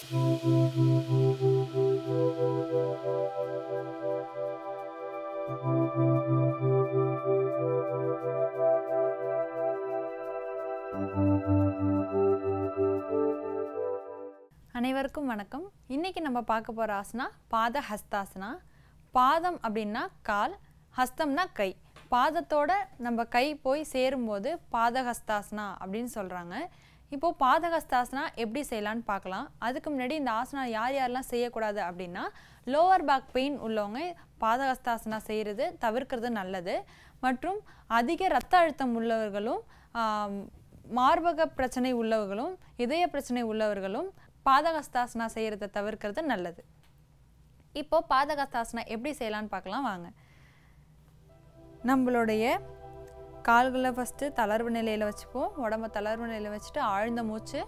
அனைவருக்கும் வணக்கம் இன்னைக்கு நம்ம பார்க்க போகிற ஆசனா பாத ஹஸ்தாசனா பாதம் அப்படின்னா கால் ஹஸ்தம்னா கை பாதத்தோட நம்ம கை போய் சேரும்போது பாதஹஸ்தாசனா அப்படின்னு சொல்கிறாங்க இப்போது பாதஹஸ்தாசனா எப்படி செய்யலான்னு பார்க்கலாம் அதுக்கு முன்னாடி இந்த ஆசனா யார் யாரெல்லாம் செய்யக்கூடாது அப்படின்னா லோவர் பேக் பெயின் உள்ளவங்க பாதஹஸ்தாசனா செய்கிறது தவிர்க்கிறது நல்லது மற்றும் அதிக இரத்த அழுத்தம் உள்ளவர்களும் ஆம், மார்பக பிரச்சனை உள்ளவர்களும் இதய பிரச்சனை உள்ளவர்களும் பாதகஸ்தாசனா செய்கிறத தவிர்க்கிறது நல்லது இப்போ பாதகஸ்தாசனா எப்படி செய்யலாம்னு பார்க்கலாம் வாங்க நம்மளுடைய கால்களை ஃபஸ்ட்டு தளர்வு நிலையில் வச்சுப்போம் உடம்ப தளர்வு நிலையில் வச்சுட்டு ஆழ்ந்த மூச்சு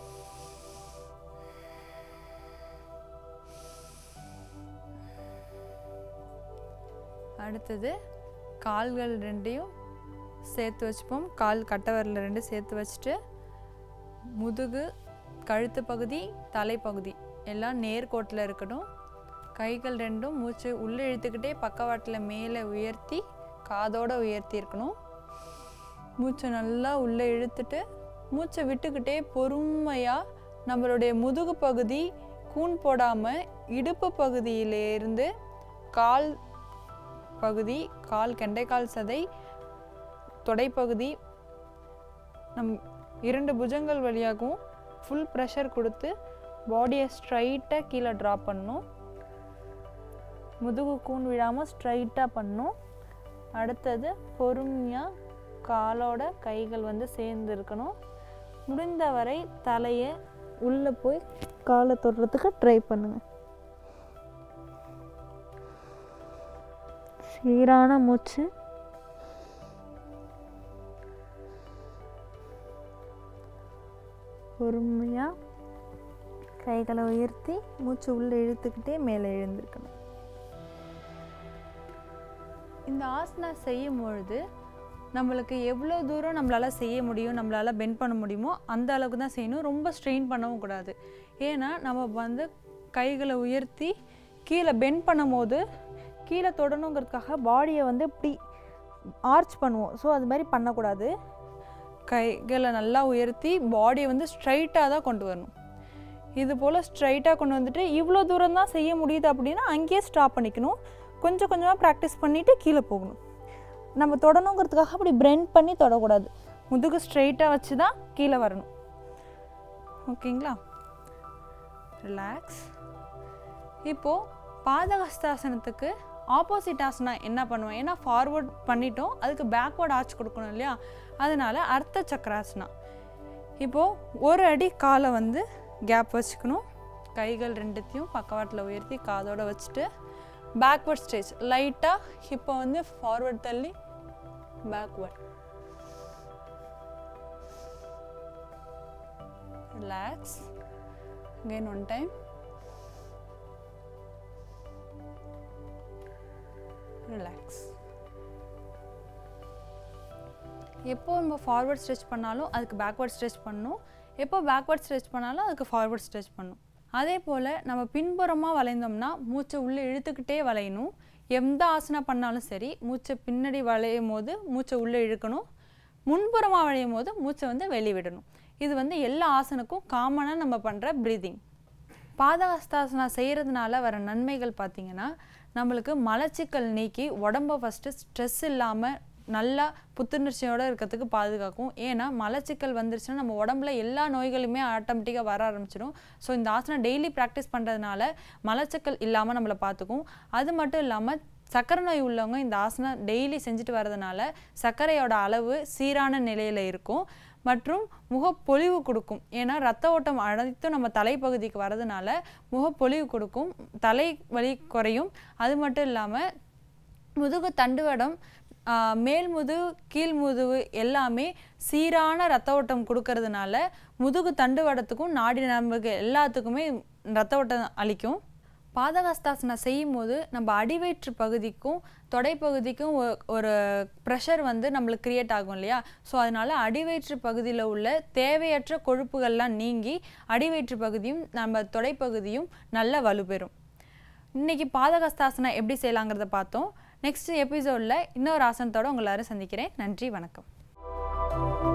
அடுத்தது கால்கள் ரெண்டையும் சேர்த்து வச்சுப்போம் கால் கட்டை விரல் ரெண்டு சேர்த்து வச்சுட்டு முதுகு கழுத்து பகுதி தலைப்பகுதி எல்லாம் நேர்கோட்டில் இருக்கணும் கைகள் ரெண்டும் மூச்சு உள்ளே இழுத்துக்கிட்டே பக்கவாட்டில் மேலே உயர்த்தி காதோட உயர்த்தி இருக்கணும் மூச்சை நல்லா உள்ளே இழுத்துட்டு மூச்சை விட்டுக்கிட்டே பொறுமையாக நம்மளுடைய முதுகு பகுதி கூன் போடாமல் இடுப்பு பகுதியிலேருந்து கால் பகுதி கால் கெண்டைக்கால் சதை தொடைப்பகுதி நம் இரண்டு புஜங்கள் வழியாகவும் ஃபுல் ப்ரெஷர் கொடுத்து பாடியை ஸ்ட்ரைட்டாக கீழே ட்ராப் பண்ணணும் முதுகு கூன் விழாமல் ஸ்ட்ரைட்டாக பண்ணணும் அடுத்தது பொறுமையாக காலோட கைகள் வந்து சேர்ந்து இருக்கணும் முடிந்தவரை தலையை உள்ளே போய் காலை தொடுறதுக்கு ட்ரை பண்ணுங்க சீரான மூச்சு பொறுமையாக கைகளை உயர்த்தி மூச்சு உள்ளே இழுத்துக்கிட்டே மேலே எழுந்திருக்கணும் இந்த ஆசனா செய்யும் பொழுது நம்மளுக்கு எவ்வளோ தூரம் நம்மளால் செய்ய முடியும் நம்மளால் பெண்ட் பண்ண முடியுமோ அந்த அளவுக்கு தான் செய்யணும் ரொம்ப ஸ்ட்ரெயின் பண்ணவும் கூடாது ஏன்னா நம்ம வந்து கைகளை உயர்த்தி கீழே பெண்ட் பண்ணும்போது கீழே தொடணுங்கிறதுக்காக பாடியை வந்து இப்படி ஆர்ச் பண்ணுவோம் ஸோ அது மாதிரி பண்ணக்கூடாது கைகளை நல்லா உயர்த்தி பாடியை வந்து ஸ்ட்ரைட்டாக தான் கொண்டு வரணும் இது போல் ஸ்ட்ரைட்டாக கொண்டு வந்துட்டு இவ்வளோ தூரம் தான் செய்ய முடியுது அப்படின்னா அங்கேயே ஸ்டாப் பண்ணிக்கணும் கொஞ்சம் கொஞ்சமாக ப்ராக்டிஸ் பண்ணிவிட்டு கீழே போகணும் நம்ம தொடணுங்கிறதுக்காக அப்படி பிரெண்ட் பண்ணி தொடக்கூடாது முதுகு ஸ்ட்ரைட்டாக வச்சு தான் கீழே வரணும் ஓகேங்களா ரிலாக்ஸ் இப்போது பாதகஸ்தாசனத்துக்கு ஆப்போசிட் ஆசனா என்ன பண்ணுவோம் ஏன்னா ஃபார்வர்ட் பண்ணிட்டோம் அதுக்கு பேக்வர்ட் ஆர்ச் கொடுக்கணும் இல்லையா அதனால அர்த்த சக்கராசனா இப்போது ஒரு அடி காலை வந்து கேப் வச்சுக்கணும் கைகள் ரெண்டுத்தையும் பக்கவாட்டில் உயர்த்தி காதோட வச்சுட்டு பேக்வர்ட் ஸ்டேஜ் லைட்டாக இப்போ வந்து ஃபார்வர்ட் தள்ளி backward relax again one time relax எப்போ நம்ம ஃபார்வர்ட் ஸ்ட்ரெச் பண்ணாலும் அதுக்கு பேக்வர்ட் ஸ்ட்ரெச் பண்ணணும் எப்போ பேக்வர்ட் ஸ்ட்ரெச் பண்ணாலும் அதுக்கு ஃபார்வர்ட் ஸ்ட்ரெச் பண்ணணும் அதே போல் நம்ம பின்புறமாக வளைந்தோம்னா மூச்சை உள்ளே இழுத்துக்கிட்டே வளையணும் எந்த ஆசனா பண்ணாலும் சரி மூச்சை பின்னாடி வளையும் போது மூச்சை உள்ளே இழுக்கணும் முன்புறமாக வளையும் போது மூச்சை வந்து வெளிவிடணும் இது வந்து எல்லா ஆசனுக்கும் காமனாக நம்ம பண்ணுற ப்ரீதிங் பாதஹஸ்தாசனா செய்கிறதுனால வர நன்மைகள் பார்த்திங்கன்னா நம்மளுக்கு மலச்சிக்கல் நீக்கி உடம்ப ஃபஸ்ட்டு ஸ்ட்ரெஸ் இல்லாமல் நல்லா புத்துணர்ச்சியோடு இருக்கிறதுக்கு பாதுகாக்கும் ஏன்னா மலச்சிக்கல் வந்துருச்சுன்னா நம்ம உடம்புல எல்லா நோய்களுமே ஆட்டோமேட்டிக்காக வர ஆரம்பிச்சிடும் ஸோ இந்த ஆசனம் டெய்லி ப்ராக்டிஸ் பண்ணுறதுனால மலச்சிக்கல் இல்லாமல் நம்மளை பார்த்துக்கும் அது மட்டும் இல்லாமல் சர்க்கரை நோய் உள்ளவங்க இந்த ஆசனம் டெய்லி செஞ்சுட்டு வர்றதுனால சர்க்கரையோட அளவு சீரான நிலையில் இருக்கும் மற்றும் முகப்பொலிவு கொடுக்கும் ஏன்னா ரத்த ஓட்டம் அனைத்தும் நம்ம தலைப்பகுதிக்கு வரதுனால முகப்பொலிவு கொடுக்கும் தலை வலி குறையும் அது மட்டும் இல்லாமல் முதுகு தண்டுவடம் ஆஹ், மேல் முதுகு கீழ் முதுகு எல்லாமே சீரான ரத்த ஓட்டம் கொடுக்கறதுனால முதுகு தண்டுவடத்துக்கும் நாடி நரம்புக்கு எல்லாத்துக்குமே ரத்த ஓட்டம் அளிக்கும் பாதகஸ்தாசனம் செய்யும் போது நம்ம அடிவயிற்று பகுதிக்கும் தொடைப்பகுதிக்கும் ஒ- ஒரு ப்ரெஷர் வந்து நம்மளுக்கு கிரியேட் ஆகும் இல்லையா ஸோ அதனால அடிவயிற்று பகுதியில் உள்ள தேவையற்ற கொழுப்புகள்லாம் நீங்கி அடிவயிற்று பகுதியும் நம்ம தொடைப்பகுதியும் நல்ல வலுப்பெறும் இன்னைக்கு பாதகஸ்தாசனம் எப்படி செய்யலாங்கிறத பார்த்தோம் நெக்ஸ்ட் எபிசோடில் இன்னொரு ஆசனத்தோட உங்களை எல்லாரும் சந்திக்கிறேன் நன்றி வணக்கம்